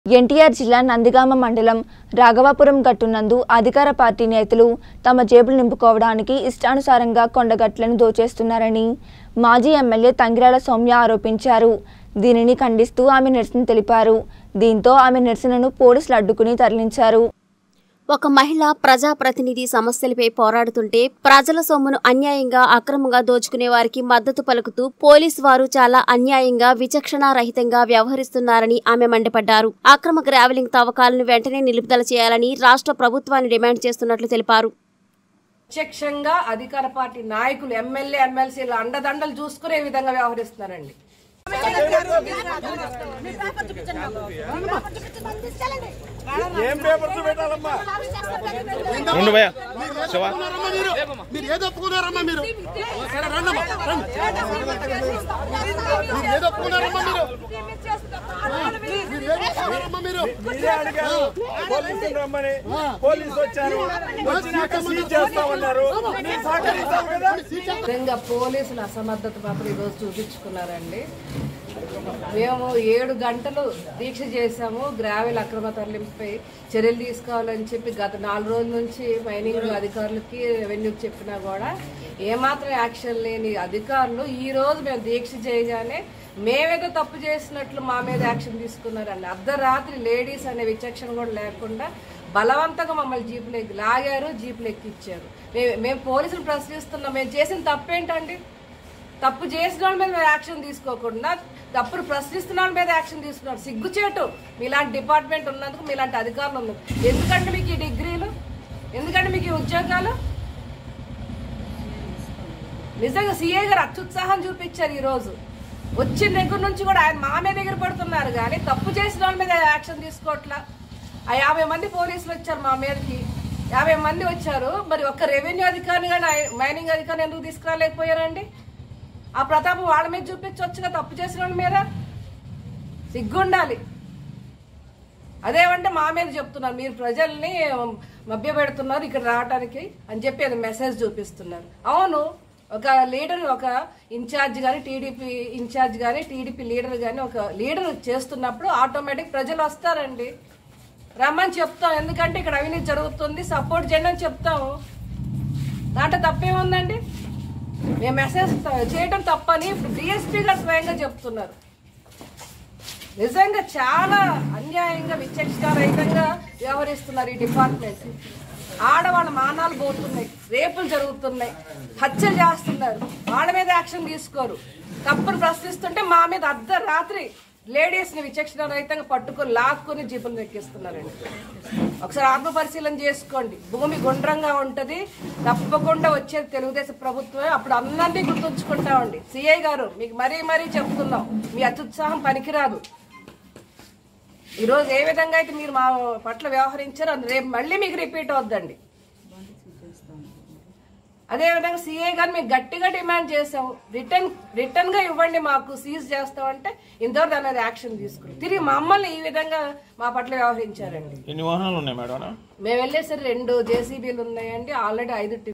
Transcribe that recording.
ఎన్టీఆర్ జిల్లా నందిగామ మండలం రాఘవాపురం గట్టునందు అధికార పార్టీ నేతలు తమ జేబులు నింపుకోవడానికి ఇష్టానుసారంగా కొండగట్లను దోచేస్తున్నారని మాజీ ఎమ్మెల్యే తంగిరాల సౌమ్య ఆరోపించారు దీనిని ఖండిస్తూ ఆమె నిరసన తెలిపారు దీంతో ఆమె నిరసనను పోలీసులు అడ్డుకుని తరలించారు ఒక మహిళ ప్రజాప్రతినిధి సమస్యలపై పోరాడుతుంటే ప్రజల సొమ్మును అన్యాయంగా అక్రమంగా దోచుకునే వారికి మద్దతు పలుకుతూ పోలీసు వారు చాలా అన్యాయంగా విచక్షణారహితంగా వ్యవహరిస్తున్నారని ఆమె మండిపడ్డారు అక్రమ గ్రావెలింగ్ తవ్వకాలను వెంటనే నిలుపుదల చేయాలని రాష్ట్ర ప్రభుత్వాన్ని డిమాండ్ చేస్తున్నట్లు తెలిపారు ప్రత్యక్షంగా అధికార పార్టీ నాయకులు ఎమ్మెల్యే ఎమ్మెల్సీలు అండదండలు చూసుకునే విధంగా వ్యవహరిస్తున్నారండి ఏం పేపర్స్ పెట్టాలమ్మా ఉండు భయ శివ ఒప్పుకున్నారమ్మా మీరు మీరు ఏదో ఒప్పుకున్నారమ్మా మీరు సరే రండమ్మా రండి మీరు ఏదో ఒప్పుకున్నారమ్మా మీరు మీరు ఏదో ఒప్పుకున్నారమ్మా మీరు మీరే అడిగారు పోలీసులు రమ్మని పోలీసు వచ్చారు వచ్చినాక సీజ్ చేస్తామన్నారు మీరు సహకరించాలి కదా నిజంగా పోలీసులు అసమర్థత మాత్రం ఈరోజు చూపించుకున్నారండి మేము ఏడు గంటలు దీక్ష చేశాము గ్రావెల్ అక్రమ తరలింపుపై చర్యలు తీసుకోవాలని చెప్పి గత నాలుగు రోజుల నుంచి మైనింగ్ అధికారులకి రెవెన్యూకి చెప్పినా కూడా ఏమాత్రం యాక్షన్ లేని అధికారులు ఈ రోజు మేము దీక్ష చేయగానే మేమేదో తప్పు చేసినట్లు మా మీద యాక్షన్ తీసుకున్నారండి అర్ధరాత్రి లేడీస్ అనే విచక్షణ కూడా లేకుండా బలవంతంగా మమ్మల్ని జీపులోకి లాగారు జీపులు ఎక్కిచ్చారు మేము మేము పోలీసులు ప్రశ్నిస్తున్నాం మేము చేసిన తప్పేంటండి తప్పు చేసిన వాళ్ళ మీద మీరు యాక్షన్ తీసుకోకుండా తప్పుడు ప్రశ్నిస్తున్న వాళ్ళ మీద యాక్షన్ తీసుకున్నారు సిగ్గుచేటు మీలాంటి డిపార్ట్మెంట్ ఉన్నందుకు మీలాంటి అధికారులు ఉన్నందుకు ఎందుకంటే మీకు ఈ డిగ్రీలు ఎందుకంటే మీకు ఈ ఉద్యోగాలు నిజంగా సీఏ గారు అత్యుత్సాహం చూపించారు ఈ రోజు వచ్చిన దగ్గర నుంచి కూడా ఆయన మా మీద దగ్గర పడుతున్నారు కానీ తప్పు చేసిన వాళ్ళ మీద యాక్షన్ తీసుకోవట్లా ఆ యాభై మంది పోలీసులు వచ్చారు మా మీదకి యాభై మంది వచ్చారు మరి ఒక్క రెవెన్యూ అధికారిని కానీ ఆ మైనింగ్ అధికారిని ఎందుకు తీసుకురాలేకపోయారండి ఆ ప్రతాపం వాళ్ళ మీద చూపించవచ్చుగా తప్పు చేసిన వాళ్ళ మీద సిగ్గుండాలి అదేమంటే మా మీద చెప్తున్నారు మీరు ప్రజల్ని మభ్యపెడుతున్నారు ఇక్కడ రావడానికి అని చెప్పి అది మెసేజ్ చూపిస్తున్నారు అవును ఒక లీడర్ ఒక ఇన్ఛార్జ్ కానీ టీడీపీ ఇన్ఛార్జ్ కానీ టీడీపీ లీడర్ కానీ ఒక లీడర్ చేస్తున్నప్పుడు ఆటోమేటిక్ ప్రజలు వస్తారండి రమ్మని చెప్తాం ఎందుకంటే ఇక్కడ అవినీతి జరుగుతుంది సపోర్ట్ చేయండి అని చెప్తాము దాంట్లో తప్పేముందండి మేము మెసేజ్ చేయడం తప్పని ఇప్పుడు డిఎస్పీ గారు స్వయంగా చెప్తున్నారు నిజంగా చాలా అన్యాయంగా విచక్షణారహితంగా వ్యవహరిస్తున్నారు ఈ డిపార్ట్మెంట్ ఆడవాళ్ళ మానాలు పోతున్నాయి రేపులు జరుగుతున్నాయి హత్యలు చేస్తున్నారు వాళ్ళ మీద యాక్షన్ తీసుకోరు తప్పును ప్రశ్నిస్తుంటే మా మీద అర్ధరాత్రి లేడీస్ ని విచక్షణ రహితంగా పట్టుకొని లాక్కొని జీపులు ఎక్కిస్తున్నారండి ఒకసారి ఆత్మ పరిశీలన చేసుకోండి భూమి గుండ్రంగా ఉంటది తప్పకుండా వచ్చేది తెలుగుదేశం ప్రభుత్వమే అప్పుడు అందరినీ గుర్తుంచుకుంటామండి సిఐ గారు మీకు మరీ మరీ చెప్తున్నాం మీ అత్యుత్సాహం పనికిరాదు ఈ రోజు ఏ విధంగా అయితే మీరు మా పట్ల వ్యవహరించారో అది రేపు మళ్ళీ మీకు రిపీట్ అవుద్దండి అదేవిధంగా సిఏ గారు మేము గట్టిగా డిమాండ్ చేసాం రిటర్న్ రిటర్న్ గా ఇవ్వండి మాకు సీజ్ చేస్తామంటే ఇంతవరకు దాని మీద యాక్షన్ తీసుకుని తిరిగి మమ్మల్ని ఈ విధంగా మా పట్ల వ్యవహరించారండి ఎన్ని వాహనాలు ఉన్నాయి మేడం మేము వెళ్ళేసరి రెండు జేసీబీలు ఉన్నాయండి ఆల్రెడీ ఐదు